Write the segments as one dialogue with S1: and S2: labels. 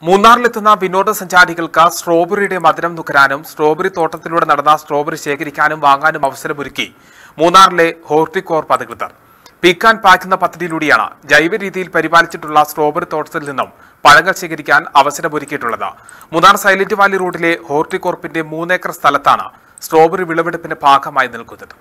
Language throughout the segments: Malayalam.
S1: മൂന്നാറിലെത്തുന്ന വിനോദസഞ്ചാരികൾക്ക് സ്ട്രോബെറിയുടെ മധുരം നുകരാനും സ്ട്രോബെറി തോട്ടത്തിലൂടെ നടന്ന സ്ട്രോബെറി ശേഖരിക്കാനും വാങ്ങാനും അവസരമൊരുക്കി മൂന്നാറിലെ ഹോർട്ടികോർപ്പ് അധികൃതർ പീക്കാൻ പാക്ക് എന്ന പദ്ധതിയിലൂടെയാണ് ജൈവ രീതിയിൽ പരിപാലിച്ചിട്ടുള്ള സ്ട്രോബെറി തോട്ടത്തിൽ നിന്നും പഴങ്ങൾ ശേഖരിക്കാൻ അവസരമൊരുക്കിയിട്ടുള്ളത് മൂന്നാർ സൈലന്റ് വാലി റോഡിലെ ഹോർട്ടികോർപ്പിന്റെ മൂന്നേക്കർ സ്ഥലത്താണ് സ്ട്രോബെറി വിളവെടുപ്പിന്റെ ഭാഗമായി നിൽക്കുന്നത്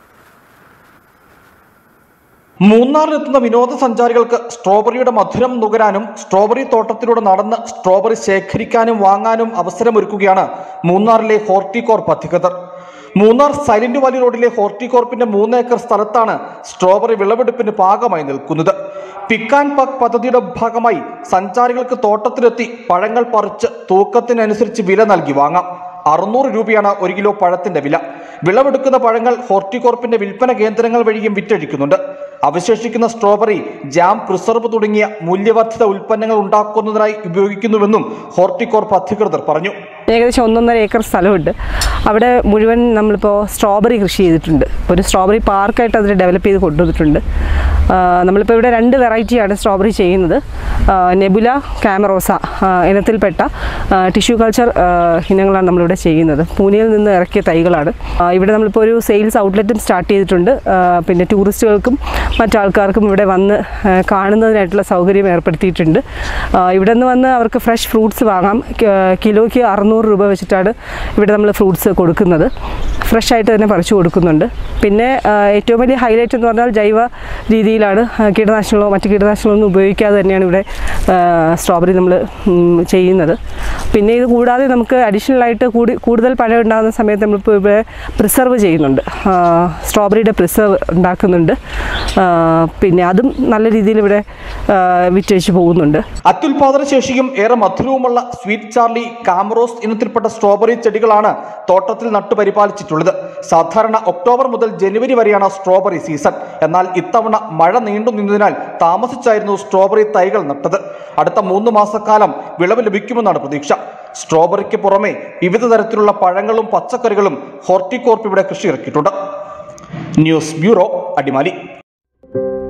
S2: മൂന്നാറിലെത്തുന്ന വിനോദസഞ്ചാരികൾക്ക് സ്ട്രോബെറിയുടെ മധുരം നുകരാനും സ്ട്രോബെറി തോട്ടത്തിലൂടെ നടന്ന് സ്ട്രോബെറി ശേഖരിക്കാനും വാങ്ങാനും അവസരമൊരുക്കുകയാണ് മൂന്നാറിലെ ഹോർട്ടികോർപ്പ് അധികൃതർ മൂന്നാർ സൈലന്റ് വാലി റോഡിലെ ഹോർട്ടികോർപ്പിന്റെ മൂന്നേക്കർ സ്ഥലത്താണ് സ്ട്രോബെറി വിളവെടുപ്പിന് പാകമായി നിൽക്കുന്നത് പിക്കാൻ പാക്ക് പദ്ധതിയുടെ ഭാഗമായി സഞ്ചാരികൾക്ക് തോട്ടത്തിലെത്തി പഴങ്ങൾ പറിച്ച് തൂക്കത്തിനനുസരിച്ച് വില നൽകി വാങ്ങാം അറുന്നൂറ് രൂപയാണ് ഒരു കിലോ പഴത്തിന്റെ വില വിളവെടുക്കുന്ന പഴങ്ങൾ ഹോർട്ടികോർപ്പിന്റെ വിൽപ്പന കേന്ദ്രങ്ങൾ വഴിയും വിറ്റഴിക്കുന്നുണ്ട് അവശേഷിക്കുന്ന സ്ട്രോബെറി ജാം പ്രിസർവ് തുടങ്ങിയ മൂല്യവർദ്ധിത ഉൽപ്പന്നങ്ങൾ ഉണ്ടാക്കുന്നതിനായി ഉപയോഗിക്കുന്നുവെന്നും ഹോർട്ടികോർപ്പ് അധികൃതർ പറഞ്ഞു
S3: ഏകദേശം ഒന്നൊന്നര ഏക്കർ സ്ഥലമുണ്ട് അവിടെ മുഴുവൻ നമ്മളിപ്പോൾ സ്ട്രോബെറി കൃഷി ചെയ്തിട്ടുണ്ട് ഒരു സ്ട്രോബെറി പാർക്കായിട്ട് അതിൽ ഡെവലപ്പ് ചെയ്ത് കൊണ്ടുവന്നിട്ടുണ്ട് ആ, നമ്മളിപ്പോൾ ഇവിടെ രണ്ട് വെറൈറ്റിയാണ് സ്ട്രോബെറി ചെയ്യുന്നത് ആ, നെബുല ക്യാമറോസ ആ, ഇനത്തിൽപ്പെട്ട ടിഷ്യൂ കൾച്ചർ ഇനങ്ങളാണ് നമ്മളിവിടെ ചെയ്യുന്നത് പൂനെയിൽ നിന്ന് ഇറക്കിയ തൈകളാണ് ആ, ഇവിടെ നമ്മളിപ്പോൾ ഒരു സെയിൽസ് ഔട്ട്ലെറ്റും സ്റ്റാർട്ട് ചെയ്തിട്ടുണ്ട് ആ, പിന്നെ ടൂറിസ്റ്റുകൾക്കും മറ്റാൾക്കാർക്കും ഇവിടെ വന്ന് ആ, കാണുന്നതിനായിട്ടുള്ള സൗകര്യം ഏർപ്പെടുത്തിയിട്ടുണ്ട് ആ, ഇവിടെ നിന്ന് വന്ന് അവർക്ക് ഫ്രഷ് ഫ്രൂട്ട്സ് വാങ്ങാം ക- കിലോയ്ക്ക് അറുന്നൂറ് രൂപ വെച്ചിട്ടാണ് ഇവിടെ നമ്മൾ ഫ്രൂട്ട്സ് കൊടുക്കുന്നത് ഫ്രഷ് ആയിട്ട് തന്നെ പറിച്ചു കൊടുക്കുന്നുണ്ട് പിന്നെ ആ, ഏറ്റവും വലിയ ഹൈലൈറ്റ് എന്ന് പറഞ്ഞാൽ ജൈവ രീതിയിലാണ് ആ, കീടനാശിനികളോ മറ്റ് കീടനാശിനികളോ ഒന്നും ഉപയോഗിക്കാതെ തന്നെയാണ് ഇവിടെ സ്ട്രോബെറി നമ്മൾ ചെയ്യുന്നത് പിന്നെ ഇത് കൂടാതെ നമുക്ക് അഡീഷണൽ ആയിട്ട് കൂടി കൂടുതൽ പഴം ഉണ്ടാകുന്ന സമയത്ത് നമ്മളിപ്പോൾ ഇവിടെ പ്രിസർവ് ചെയ്യുന്നുണ്ട് സ്ട്രോബെറിയുടെ പ്രിസർവ് ഉണ്ടാക്കുന്നുണ്ട് ആ, പിന്നെ അതും നല്ല രീതിയിൽ ഇവിടെ ആ, വിറ്റഴിച്ച് പോകുന്നുണ്ട്
S2: അത്യുൽപാദന ശേഷിയും ഏറെ മധുരവുമുള്ള സ്വീറ്റ് ചാർലി കാമറോസ് ഇനത്തിൽപ്പെട്ട സ്ട്രോബെറി ചെടികളാണ് തോട്ടത്തിൽ നട്ടുപരിപാലിച്ചിട്ടുള്ളത് സാധാരണ ഒക്ടോബർ മുതൽ ജനുവരി വരെയാണ് സ്ട്രോബെറി സീസൺ എന്നാൽ ഇത്തവണ മഴ നീണ്ടു നിന്നതിനാൽ താമസിച്ചായിരുന്നു സ്ട്രോബെറി തൈകൾ നട്ടത് അടുത്ത മൂന്ന് മാസക്കാലം വിളവ് ലഭിക്കുമെന്നാണ് പ്രതീക്ഷ സ്ട്രോബെറിക്ക് പുറമെ വിവിധ തരത്തിലുള്ള പഴങ്ങളും പച്ചക്കറികളും ഹോർട്ടികോർപ്പ് ഇവിടെ കൃഷി ഇറക്കിയിട്ടുണ്ട് ന്യൂസ് ബ്യൂറോ അടിമാലി